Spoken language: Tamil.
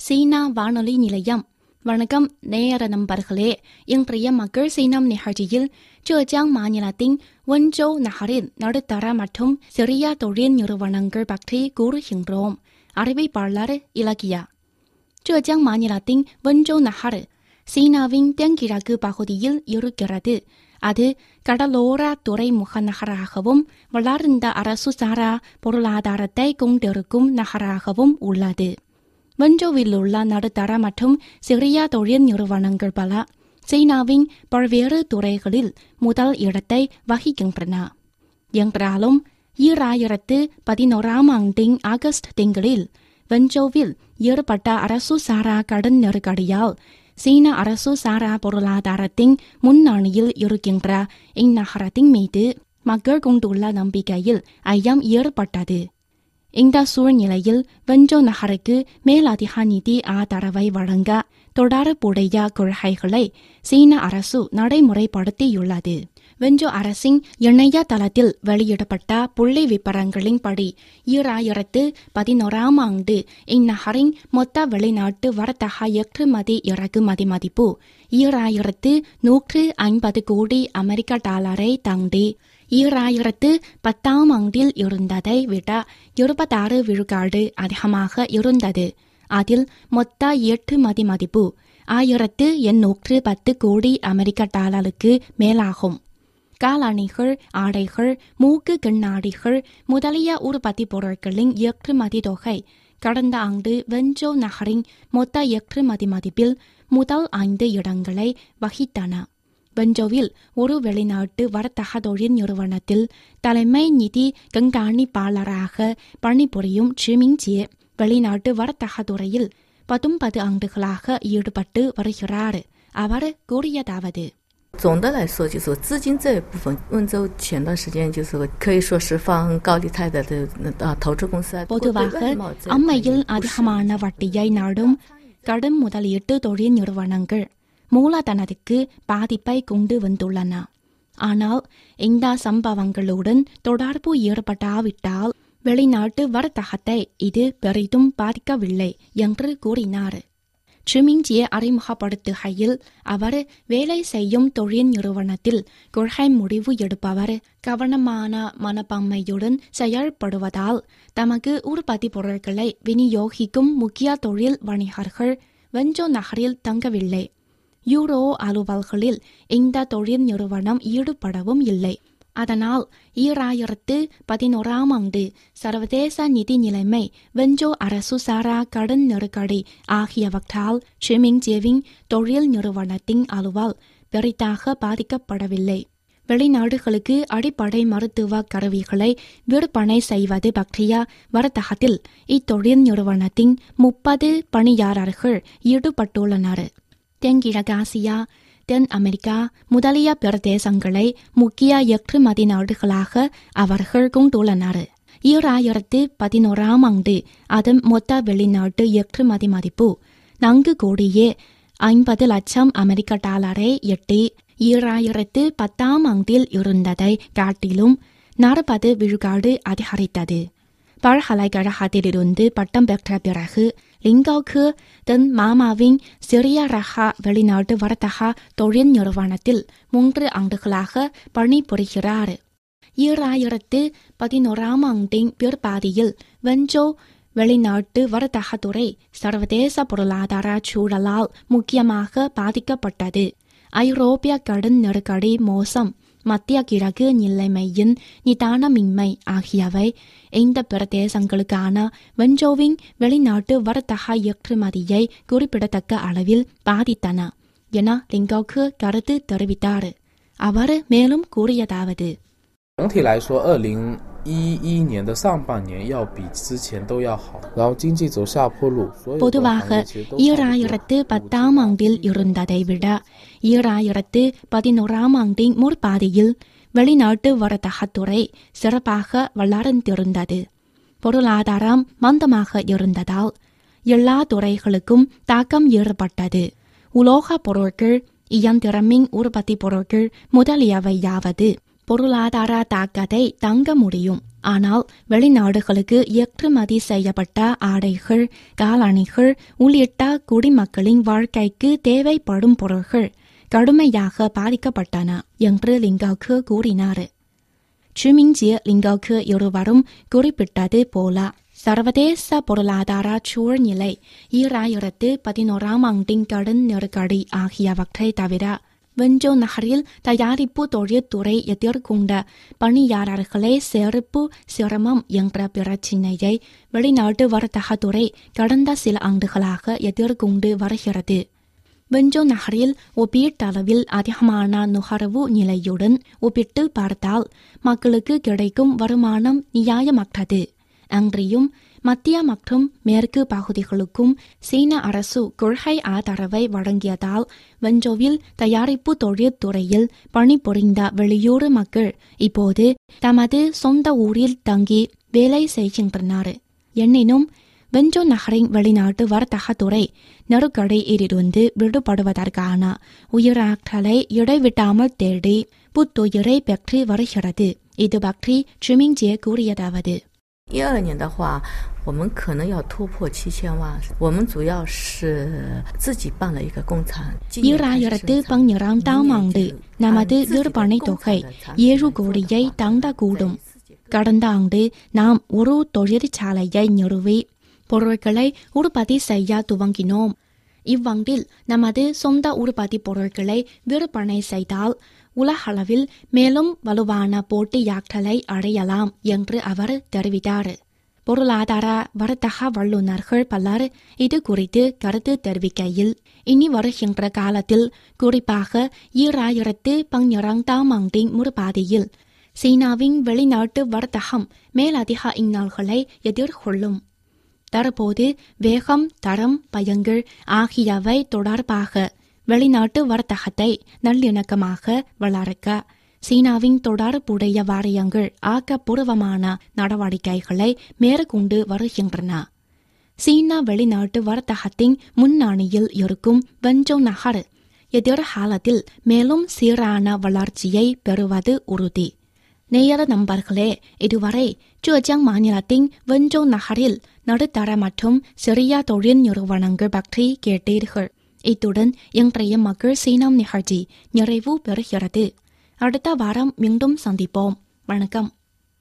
சீனா வானொலி நிலையம் வணக்கம் நேயர நண்பர்களே இன்றைய மக்கள் சீனம் நிகழ்ச்சியில் ஜெஜியாங் மாநிலத்தின் ஒன்ஜோ நகரின் நடுத்தர மற்றும் சிறிய தொழில் நிறுவனங்கள் பற்றி கூறுகின்றோம் அறிவிப்பாளர் இலக்கியா ஜெஜியாங் மாநிலத்தின் ஒன்ஜோ நகர் சீனாவின் தென்கிழக்கு பகுதியில் இருக்கிறது அது கடலோர துறைமுக நகராகவும் வளர்ந்த அரசு சாரா பொருளாதாரத்தை கொண்டிருக்கும் நகராகவும் உள்ளது வெஞ்சோவில் உள்ள நடுத்தர மற்றும் சிறிய தொழில் நிறுவனங்கள் பல சீனாவின் பல்வேறு துறைகளில் முதல் இடத்தை வகிக்கின்றன என்றாலும் ஈராயிரத்து பதினோராம் ஆண்டின் ஆகஸ்ட் திங்களில் வெஞ்சோவில் ஏற்பட்ட அரசு சாரா கடன் நெருக்கடியால் சீன அரசு சாரா பொருளாதாரத்தின் முன்னணியில் இருக்கின்ற இந்நகரத்தின் மீது மக்கள் கொண்டுள்ள நம்பிக்கையில் ஐயம் ஏற்பட்டது இந்த சூழ்நிலையில் வெஞ்சோ நகருக்கு மேலதிக நிதி ஆதரவை வழங்க தொடர்புடைய கொள்கைகளை சீன அரசு நடைமுறைப்படுத்தியுள்ளது வெஞ்சோ அரசின் இணையதளத்தில் வெளியிடப்பட்ட புள்ளி விபரங்களின்படி ஈராயிரத்து பதினோராம் ஆண்டு இந்நகரின் மொத்த வெளிநாட்டு வர்த்தக ஏற்றுமதி இறக்குமதி மதிப்பு ஈராயிரத்து நூற்று ஐம்பது கோடி அமெரிக்க டாலரை தாண்டி ஈராயிரத்து பத்தாம் ஆண்டில் இருந்ததை விட இருபத்தாறு விழுக்காடு அதிகமாக இருந்தது அதில் மொத்த ஏற்றுமதி மதிப்பு ஆயிரத்து எண்ணூற்று பத்து கோடி அமெரிக்க டாலருக்கு மேலாகும் காலணிகள் ஆடைகள் மூக்கு கண்ணாடிகள் முதலிய உற்பத்தி பொருட்களின் ஏற்றுமதி தொகை கடந்த ஆண்டு வெஞ்சோ நகரின் மொத்த ஏற்றுமதி மதிப்பில் முதல் ஐந்து இடங்களை வகித்தன வெஞ்சோவில் ஒரு வெளிநாட்டு வர்த்தக தொழில் நிறுவனத்தில் தலைமை நிதி கண்காணிப்பாளராக பணிபுரியும் சிமிங்ஜியே வெளிநாட்டு வர்த்தக துறையில் பத்தொன்பது ஆண்டுகளாக ஈடுபட்டு வருகிறார் அவர் கூறியதாவது 总的来说，就是说资金这一部分，温州前段时间就是说可以说是放高利贷的的啊投资公司啊， பொதுவாக அம்மையில் அதிகமான வட்டியை நாடும் கடன் முதலீட்டு தொழில் நிறுவனங்கள் மூலதனத்துக்கு பாதிப்பை கொண்டு வந்துள்ளன ஆனால் இந்த சம்பவங்களுடன் தொடர்பு ஏற்பட்டாவிட்டால் வெளிநாட்டு வர்த்தகத்தை இது பெரிதும் பாதிக்கவில்லை என்று கூறினார் சிமிங்ஜியை அறிமுகப்படுத்துகையில் அவர் வேலை செய்யும் தொழில் நிறுவனத்தில் கொள்கை முடிவு எடுப்பவர் கவனமான மனப்பான்மையுடன் செயல்படுவதால் தமக்கு உற்பத்தி பொருட்களை விநியோகிக்கும் முக்கிய தொழில் வணிகர்கள் வெஞ்சோ நகரில் தங்கவில்லை யூரோ அலுவல்களில் இந்த தொழில் நிறுவனம் ஈடுபடவும் இல்லை அதனால் ஈராயிரத்து பதினோராம் ஆண்டு சர்வதேச நிதி நிலைமை வெஞ்சோ அரசு சாரா கடன் நெருக்கடி ஆகியவற்றால் சிமிங்ஜேவின் தொழில் நிறுவனத்தின் அலுவல் பெரிதாக பாதிக்கப்படவில்லை வெளிநாடுகளுக்கு அடிப்படை மருத்துவ கருவிகளை விற்பனை செய்வது பற்றிய வர்த்தகத்தில் இத்தொழில் நிறுவனத்தின் முப்பது பணியாளர்கள் ஈடுபட்டுள்ளனர் தென்கிழக்காசியா தென் அமெரிக்கா முதலிய பிரதேசங்களை முக்கிய ஏற்றுமதி நாடுகளாக அவர்கள் கொண்டுள்ளனர் ஈராயிரத்து பதினோராம் ஆண்டு அதன் மொத்த வெளிநாட்டு ஏற்றுமதி மதிப்பு நான்கு கோடியே ஐம்பது லட்சம் அமெரிக்க டாலரை எட்டி ஈராயிரத்து பத்தாம் ஆண்டில் இருந்ததை காட்டிலும் நாற்பது விழுக்காடு அதிகரித்தது பல்கலைக்கழகத்திலிருந்து பட்டம் பெற்ற பிறகு லிங்காவுக்கு தன் மாமாவின் சிறிய ரக வெளிநாட்டு வர்த்தக தொழில் நிறுவனத்தில் மூன்று ஆண்டுகளாக பணிபுரிகிறார் ஈராயிரத்து பதினோராம் ஆண்டின் பிற்பாதியில் வெஞ்சோ வெளிநாட்டு வர்த்தகத்துறை சர்வதேச பொருளாதார சூழலால் முக்கியமாக பாதிக்கப்பட்டது ஐரோப்பிய கடன் நெருக்கடி மோசம் மத்திய கிழக்கு நிலைமையின் நிதானமின்மை ஆகியவை இந்த பிரதேசங்களுக்கான வெஞ்சோவின் வெளிநாட்டு வர்த்தக ஏற்றுமதியை குறிப்பிடத்தக்க அளவில் பாதித்தன என லிங்கோக்கு கருத்து தெரிவித்தார் அவர் மேலும் கூறியதாவது 整体来说，二零一一年的上半年要比之前都要好，然后经济走下坡路，所有的 பொதுவாக 行业其实都差不多 ஈராயிரத்து பத்தாம் ஆண்டில் இருந்ததை விட ஈராயிரத்து பதினோராம் ஆண்டின் முற்பாதியில் வெளிநாட்டு வர்த்தகத்துறை சிறப்பாக வளர்ந்திருந்தது பொருளாதாரம் மந்தமாக இருந்ததால் எல்லா துறைகளுக்கும் தாக்கம் ஏற்பட்டது உலோகப் பொருட்கள் இயந்திரமின் உற்பத்தி பொருட்கள் முதலியவையாவது பொருளாதார தாக்கத்தை தாங்க முடியும் ஆனால் வெளிநாடுகளுக்கு ஏற்றுமதி செய்யப்பட்ட ஆடைகள் காலணிகள் உள்ளிட்ட குடிமக்களின் வாழ்க்கைக்கு தேவைப்படும் பொருள்கள் கடுமையாக பாதிக்கப்பட்டன என்று லிங்காக்கு கூறினார் சுமிங்ஜிய லிங்காக்கு இருவரும் குறிப்பிட்டது போல சர்வதேச பொருளாதார சூழ்நிலை ஈராயிரத்து பதினோராம் ஆண்டின் கடன் நெருக்கடி ஆகியவற்றை தவிர வெஞ்சோ நகரில் தயாரிப்பு தொழில்துறை எதிர்கொண்ட பணியாளர்களை செருப்பு சிரமம் என்ற பிரச்சினையை வெளிநாட்டு வர்த்தகத்துறை கடந்த சில ஆண்டுகளாக எதிர்கொண்டு வருகிறது வெஞ்சோ நகரில் ஒப்பீட்டளவில் அதிகமான நுகர்வு நிலையுடன் ஒப்பிட்டு பார்த்தால் மக்களுக்கு கிடைக்கும் வருமானம் நியாயமற்றது அன்றியும் மத்திய மற்றும் மேற்கு பகுதிகளுக்கும் சீன அரசு கொள்கை ஆதரவை வழங்கியதால் வெஞ்சோவில் தயாரிப்பு தொழில்துறையில் பணிபுரிந்த வெளியூர் மக்கள் இப்போது தமது சொந்த ஊரில் தங்கி வேலை செய்கின்றனர் எனினும் வெஞ்சோ நகரின் வெளிநாட்டு வர்த்தகத்துறை நெருக்கடியிலிருந்து விடுபடுவதற்கான உயிராற்றலை இடைவிடாமல் தேடி புத்துயிரை பெற்று வருகிறது இது பற்றி சுமிங்ஜே கூறியதாவது 一二年的话，我们可能要突破七千万。我们主要是自己办了一个工厂。今年开始 ஈராயிரத்து 生产 பன்னிரண்டாம் ஆண்டு நமது விற்பனை தொகை ஏழு கோடியை தாண்டக்கூடும் கடந்த ஆண்டு நாம் ஒரு தொழிற்சாலையை நிறுவி பொருட்களை உற்பத்தி செய்ய துவங்கினோம் இவ்வாண்டில் நமது சொந்த உற்பத்தி பொருட்களை விற்பனை செய்தால் உலகளவில் மேலும் வலுவான போட்டியாற்றலை அடையலாம் என்று அவர் தெரிவித்தார் பொருளாதார வர்த்தக வல்லுநர்கள் பலர் இது குறித்து கருத்து தெரிவிக்கையில் இனி வருகின்ற காலத்தில் குறிப்பாக ஈராயிரத்து பன்னிரண்டாம் ஆண்டின் முற்பாதியில் சீனாவின் வெளிநாட்டு வர்த்தகம் மேலதிக இன்னல்களை எதிர்கொள்ளும் தற்போது வேகம் தரம் பயன்கள் ஆகியவை தொடர்பாக வெளிநாட்டு வர்த்தகத்தை நல்லிணக்கமாக வளர்க்க சீனாவின் தொடர்புடைய வாரியங்கள் ஆக்கப்பூர்வமான நடவடிக்கைகளை மேற்கொண்டு வருகின்றன சீனா வெளிநாட்டு வர்த்தகத்தின் முன்னணியில் இருக்கும் வெஞ்சோ நகர் எதிர்காலத்தில் மேலும் சீரான வளர்ச்சியை பெறுவது உறுதி நேயர நண்பர்களே இதுவரை ஜெஜியாங் மாநிலத்தின் வெஞ்சோ நகரில் நடுத்தர மற்றும் சிறிய தொழில் நிறுவனங்கள் பற்றி கேட்டீர்கள் இத்துடன் இன்றைய மக்கள் சீனம் நிகழ்ச்சி நிறைவு பெறுகிறது அடுத்த வாரம் மீண்டும் சந்திப்போம் வணக்கம்